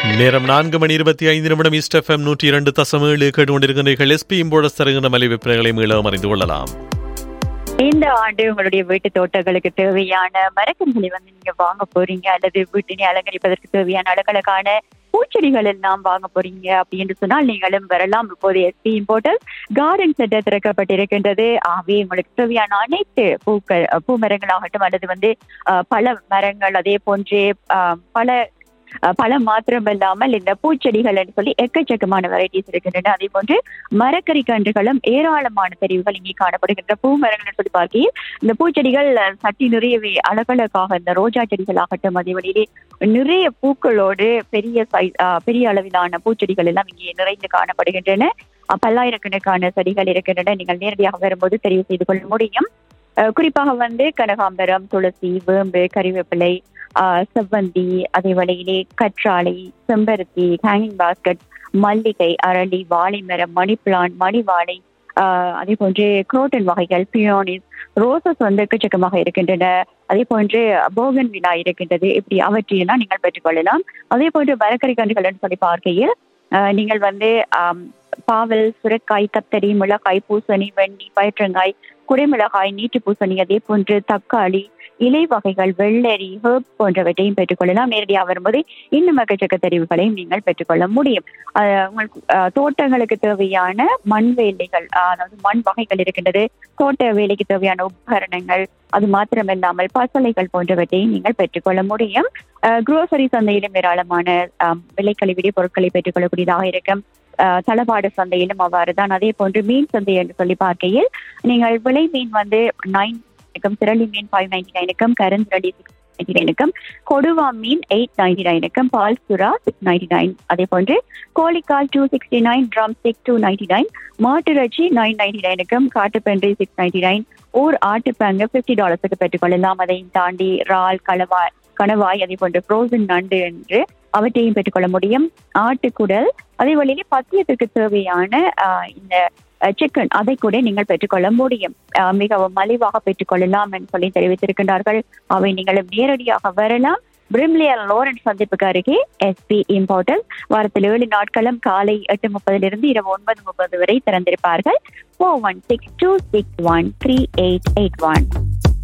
நேரம் நான்கு மணி இருபத்தி ஐந்து நிமிடம் ஈஸ்ட் எஃப்எம் நூற்றி இரண்டு தசம் ஏழு கேட்டுக்கொண்டிருக்கின்றீர்கள் எஸ்பி இம்போடஸ் தருகின்ற மலை விற்பனைகளை மீளவும் அறிந்து கொள்ளலாம் இந்த ஆண்டு உங்களுடைய வீட்டு தோட்டங்களுக்கு தேவையான மரக்கன்களை வந்து நீங்க வாங்க போறீங்க அல்லது வீட்டினை அலங்கரிப்பதற்கு தேவையான அழகழகான பூச்செடிகள் எல்லாம் வாங்க போறீங்க அப்படின்னு சொன்னால் நீங்களும் வரலாம் இப்போது எஸ்பி இம்போர்ட்டல் கார்டன் சென்டர் திறக்கப்பட்டிருக்கின்றது ஆகவே உங்களுக்கு தேவையான அனைத்து பூக்கள் பூமரங்களாகட்டும் அல்லது வந்து அஹ், பல மரங்கள் அதே போன்றே அஹ், பல அஹ், பழம் மாத்திரம் இல்லாமல் இந்த பூச்செடிகள் என்று சொல்லி எக்கச்சக்கமான வெரைட்டிஸ் இருக்கின்றன அதே போன்று மரக்கறி கன்றுகளும் ஏராளமான தெரிவுகள் இங்கே காணப்படுகின்ற பூ மரங்கள் சொல்லி பார்க்கையில் இந்த பூச்செடிகள் அஹ், சட்டி நிறையவே அழகழகாக இந்த ரோஜா செடிகள் ஆகட்டும் அதே வழியிலே நிறைய பூக்களோடு பெரிய சைஸ் பெரிய அளவிலான பூச்செடிகள் எல்லாம் இங்கே நிறைந்து காணப்படுகின்றன அஹ், பல்லாயிரக்கணக்கான செடிகள் இருக்கின்றன நீங்கள் நேரடியாக வரும்போது தெரிவு செய்து கொள்ள முடியும் அஹ், குறிப்பாக வந்து கனகாம்பரம் துளசி வேம்பு கறிவேப்பிலை ஆஹ், செவ்வந்தி அதே வழியிலே கற்றாழை செம்பருத்தி ஹேங்கிங் பாஸ்கெட் மல்லிகை அரளி வாழை மரம் மணி பிளான்ட் மணி வாழை ஆஹ், அதே போன்று குரோட்டன் வகைகள் பியோனிஸ் ரோசஸ் வந்து எக்கச்சக்கமாக இருக்கின்றன அதே போன்று போகன் விழா இருக்கின்றது இப்படி அவற்றையெல்லாம் நீங்கள் பெற்றுக்கொள்ளலாம் அதே போன்று மரக்கறி கன்றுகள் சொல்லி பார்க்கையில் ஆஹ், நீங்கள் வந்து ஆம், பாவல் சுரைக்காய் கத்தரி மிளகாய் பூசணி வெண்ணி பயிற்றங்காய் குடைமிளகாய் நீட்டு பூசணி அதே போன்று தக்காளி இலை வகைகள் வெள்ளரி ஹெர்ப் போன்றவற்றையும் பெற்றுக்கொள்ளலாம் நேரடியாக வரும்போது இன்னும் எக்கச்சக்க தெரிவுகளையும் நீங்கள் பெற்றுக்கொள்ள முடியும் ஆஹ் உங்களுக்கு ஆஹ் தோட்டங்களுக்கு தேவையான மண் வேலைகள் ஆஹ் அதாவது மண் வகைகள் இருக்கின்றது தோட்ட வேலைக்கு தேவையான உபகரணங்கள் அது மாத்திரமில்லாமல் பசலைகள் போன்றவற்றையும் நீங்கள் பெற்றுக்கொள்ள முடியும் குரோசரி சந்தையிலும் ஏராளமான ஆஹ் விலைக்கழிவிடி பொருட்களை பெற்றுக்கொள்ளக்கூடியதாக இருக்கும் ஆஹ் தளபாடு சந்தையிலும் அவ்வாறு தான் அதே போன்று மீன் சந்தை என்று சொல்லி பார்க்கையில் நீங்கள் விலை மீன் வந்து நைன் நைனுக்கும் திரளி மீன் ஃபைவ் நைன்டி நைனுக்கும் கருந்திரளி சிக்ஸ் நைன்டி நைனுக்கும் கொடுவா மீன் எயிட் நைன்டி நைனுக்கும் பால் சுறா சிக்ஸ் நைன்டி நைன் அதே போன்று கோழிக்கால் two sixty nine drumstick two ninety nine மாட்டிறைச்சி நைன் நைன்டி நைனுக்கும் காட்டுப்பன்றி சிக்ஸ் நைன்டி நைன் ஊர் ஆட்டுப்பங்கு ஃபிஃப்டி டாலர்ஸுக்கு பெற்றுக்கொள்ளலாம் அதையும் தாண்டி இறால் கலவாய் கணவாய் அதே போன்று ஃப்ரோசன் நண்டு என்று அவற்றையும் பெற்றுக்கொள்ள முடியும் ஆட்டுக்குடல் அதே வழியிலே பத்தியத்துக்கு தேவையான ஆஹ், இந்த சிக்கன் அதை கூட நீங்கள் பெற்றுக்கொள்ள முடியும் ஆஹ், மிகவும் மலிவாக பெற்றுக்கொள்ளலாம் என்று சொல்லி தெரிவித்திருக்கின்றார்கள் அவை நீங்கள் நேரடியாக வரலாம் பிரிம்லியர் லோரன்ஸ் சந்திப்புக்கு அருகே எஸ்பி இம்போர்ட்டல் வாரத்தில் ஏழு நாட்களும் காலை எட்டு முப்பதிலிருந்து இரவு ஒன்பது முப்பது வரை திறந்திருப்பார்கள் four one six two six one three eight eight one